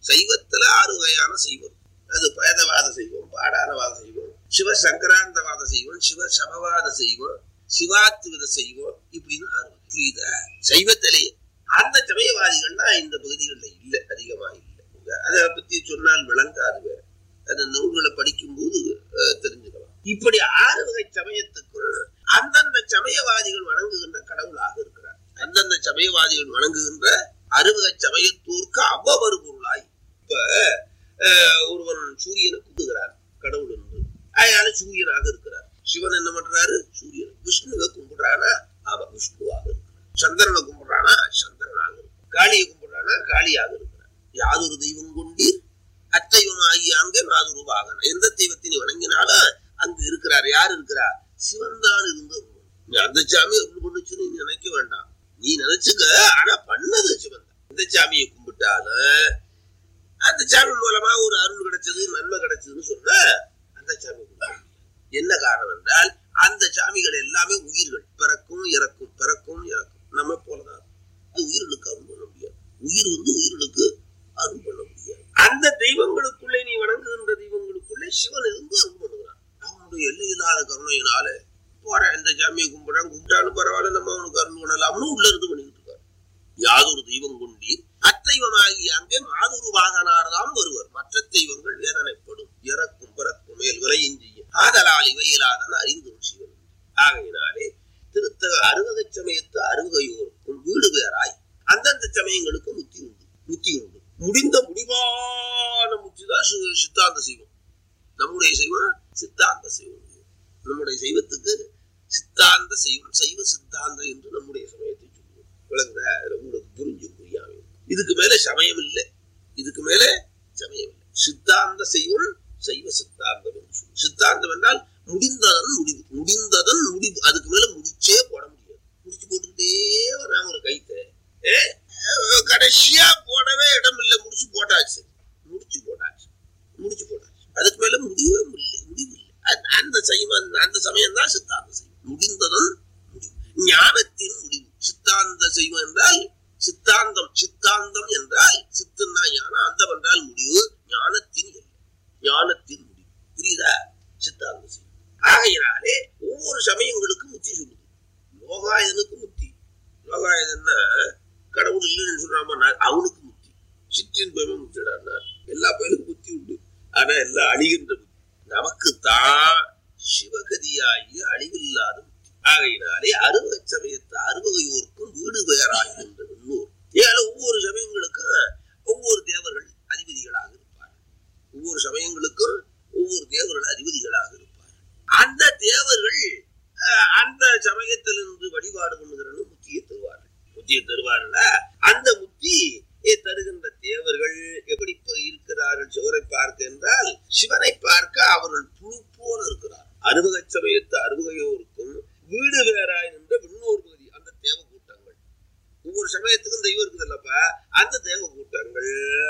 சைவத்துல ஆறு வகையான சைவம் அது பேதவாத செய்வோம் பாடாரவாத செய்வோம் சிவ சங்கராந்தவாத செய்வோம் சிவ சமவாத செய்வோம் சிவாத்வித செய்வோம் இப்படின்னு ஆறு வகை. புரியுதா சைவத்திலேயே அந்த சமயவாதிகள்லாம் இந்த பகுதிகளில் இல்லை அதிகமா இல்லை அதை பத்தி சொன்னால் விளங்காது வேற அந்த நூல்களை படிக்கும்போது அஹ், தெரிஞ்சுக்கலாம் இப்படி ஆறு வகை சமயத்துக்குள் அந்தந்த சமயவாதிகள் வணங்குகின்ற கடவுளாக இருக்கிறார் அந்தந்த சமயவாதிகள் வணங்குகின்ற அறுவகை சமயத்தோர்க்கு அவ்வொரு பொருளாய் இப்ப அஹ், ஒருவன் சூரியனை கும்புகிறார் கடவுள் என்று அதனால சூரியனாக இருக்கிறார் சிவன் என்ன பண்றாரு சூரியன் விஷ்ணுவை கும்பிடுறானா அவன் விஷ்ணுவாக இருக்கிறான் சந்திரனை கும்பிடுறானா சந்திரனாக இருக்கிறான் காளியை கும்பிடுறானா காளியாக இருக்கிறான் யாதொரு தெய்வம் கொண்டீர் அத்தைவம் ஆகிய அங்கே நாதொரு வாகனம் எந்த தெய்வத்தை நீ வணங்கினாலும் அங்கு இருக்கிறார் யார் இருக்கிறார் சிவன் தான் இருந்து நீ அந்த சாமி அருள் பண்ணுச்சுன்னு நீ நினைக்க வேண்டாம் நீ நினைச்சுக்க ஆனா பண்ணது சிவன் தான் இந்த சாமியை கும்பிட்டாலும் அந்த சாமி மூலமா ஒரு அருள் கிடைச்சது நன்மை கிடைச்சதுன்னு சொன்னா அந்த சாமி கும்பிட முடியாது. என்ன காரணம் என்றால் அந்த சாமிகள் எல்லாமே உயிர்கள் பிறக்கும் இறக்கும் பிறக்கும் இறக்கும் நம்ம போலதான் அது உயிர்களுக்கு அருள் பண்ண முடியாது உயிர் வந்து உயிர்களுக்கு அருள் பண்ண முடியாது அந்த தெய்வங்களுக்குள்ளே நீ வணங்குகின்ற தெய்வங்களுக்குள்ளே சிவன் இருந்து அருள் பண்ணுகிறான் அவனுடைய எல்லையில்லாத கருணையினால போறேன் இந்த சாமியை கும்பிடுறான் கும்பிட்டாலும் பரவாயில்ல நம்ம அவனுக்கு அருள் பண்ணலாம்னு உள்ள இருந்து பண்ணிக்கிட்டு இருக்காரு யாதொரு தெய்வம் கொண்டீர் அத்தெய்வமாகி அங்கே மாதொரு வாகனார்தான் வருவர் மற்ற தெய்வங்கள் வேதனைப்படும் இறக்கும் பிறக்கும் மேல் விலையும் செய்யும் ஆதலால் இவையிலாதன அறிந்தும் சிவன் ஆகையினாலே திருத்தக அறுவகை சமயத்து அறுவகையோருக்கும் வீடு பேராய் அந்தந்த சமயங்களுக்கு முத்தி உண்டு முத்தி உண்டு முடிந்த முடிவான முத்திதான் சி- சித்தாந்த செய்வம் நம்முடைய செய்வம் சித்தாந்த செய்வம் நம்முடைய செய்வத்துக்கு சித்தாந்த செய்வம் சைவ சித்தாந்தம் என்று நம்முடைய சமயத்தை சொல்லுவோம் விளங்குதா அதுல உங்களுக்கு புரிஞ்சு புரியாம இருக்கும். இதுக்கு மேல சமயம் இல்லை இதுக்கு மேல சமயம் இல்லை சித்தாந்த செய்வம் சைவ சித்தாந்தம் என்று சொல்லுவோம் சித்தாந்தம் என்றால் முடிந்ததன் முடிவு முடிந்ததன் முடிவு அதுக்கு மேல முடிச்சே போட முடியாது முடிச்சு போட்டுக்கிட்டே வராம ஒரு கைத்தை ஏ, அஹ், கடைசியா போடவே இடம் இல்லை முடிச்சு போட்டாச்சு முடிச்சு போட்டாச்சு முடிச்சு போட்டாச்சு அதுக்கு மேல முடிவே இல்லை முடிவு இல்லை அந்த- அந்த சைவம் அந்த சமயம் தான் சித்தாந்த செய்வம் முடிந்ததும் முடிவு ஞானத்தின் முடிவு சித்தாந்த செய்வம் என்றால் சித்தாந்தம் சித்தாந்தம் என்றால் சித்துன்னா ஞானம் அந்தம் என்றால் முடிவு ஞானத்தின் எல்லை ஞானத்தின் முடிவு புரியுதா சித்தாந்த செய்வம் ஆகையினாலே ஒவ்வொரு சமயங்களுக்கும் முத்தி சொல்லுது லோகாயனுக்கு முத்தி லோகாயதன்னா கடவுள் இல்லைன்னு சொல்றாம அவனுக்கு முத்தி சிற்றின்பமே முத்திடான்னார் எல்லா பேருக்கும் புத்தி உண்டு ஆனா எல்லாம் அழிகின்ற புத்தி நமக்குத்தான் சிவகதியாகிய அழிவில்லாத புத்தி ஆகையினாலே அறுவகை சமயத்து அறுவகையோருக்கும் வீடு பெயராகின்ற விண்ணூர் ஏழை ஒவ்வொரு சமயங்களுக்கும் ஒவ்வொரு தேவர்கள் அதிபதிகளாக இருப்பார்கள் ஒவ்வொரு சமயங்களுக்கும் ஒவ்வொரு தேவர்கள் அதிபதிகளாக இருப்பார்கள் அந்த தேவர்கள் அஹ், அந்த சமயத்திலிருந்து வழிபாடு பண்ணுகிறன்னு முத்தியை தருவார்கள் முத்தியை தருவார்கள அந்த முத்தி தருகின்ற தேவர்கள் எப்படி இப்ப இருக்கிறார்கள் சிவரை பார்க்க என்றால் சிவனை பார்க்க அவர்கள் புழு போல இருக்கிறார் அறுவகை சமயத்து அறுவகையோருக்கும் வீடு வேறாய் நின்ற விண்ணோர் பகுதி அந்த தேவ கூட்டங்கள் ஒவ்வொரு சமயத்துக்கும் தெய்வம் இருக்குது இல்லப்பா அந்த தேவ கூட்டங்கள்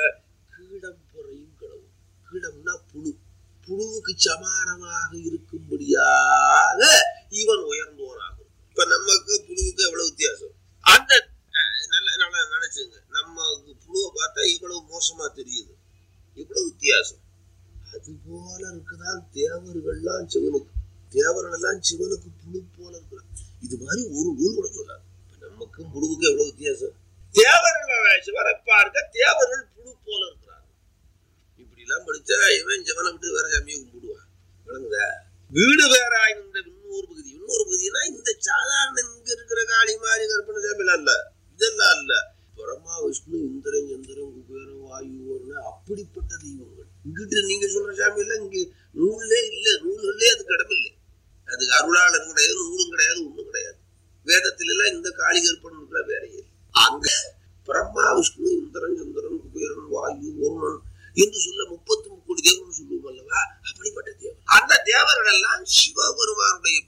கீடம் புறையும் கிடவும் கீடம்னா புழு புழுவுக்கு சமானமாக இருக்கும்படியாக இவன் உயர்ந்தோனாகும் இப்ப நமக்கு புழுவுக்கு எவ்வளவு வித்தியாசம் அந்த அஹ், நல்ல நல்லா நினைச்சுங்க நம்ம புழுவை பார்த்தா இவ்வளவு மோசமா தெரியுது இவ்வளவு வித்தியாசம் அது போல இருக்குதான் தேவர்கள்லாம் சிவனுக்கு தேவர்கள் எல்லாம் சிவனுக்கு புழு போல இருக்கிறான் இது மாதிரி ஒரு நூல் கூட சொல்லாது இப்ப நமக்கும் புழுவுக்கு எவ்வளவு வித்தியாசம் தேவர்கள் சிவனை பார்க்க தேவர்கள் புழு போல இருக்கிறாங்க இப்படி எல்லாம் படிச்சா இவன் சிவனை விட்டு வேற சாமியை கும்பிடுவான் விளங்குதா வீடு வேறாய் நின்ற இன்னொரு பகுதி இன்னொரு பகுதினா இந்த சாதாரண இங்க இருக்கிற காளி மாதிரி கற்பனை சாமியெல்லாம் இல்ல இதெல்லாம் இல்ல பரமா விஷ்ணு இந்திரன் சந்திரன் குபேரன் வாயுவர்னு அப்படிப்பட்ட தெய்வங்கள் இங்கிட்டு நீங்க சொல்ற சாமி எல்லாம் இங்க நூல்லே இல்ல நூல்களே அதுக்கு இடம் இல்லை அதுக்கு அருளாளரும் கிடையாது நூலும் கிடையாது ஒண்ணும் கிடையாது வேதத்துல எல்லாம் இந்த காளி கற்பனை வேலையே இல்லை. அங்க பிரம்மா விஷ்ணு இந்திரன் சந்திரன் குபேரன் வாயு வருணன் என்று சொல்ல முப்பத்தி முக்கோடி தேவன் சொல்லுவோம் அல்லவா அப்படிப்பட்ட தேவன் அந்த தேவர்கள் எல்லாம் சிவபெருமானுடைய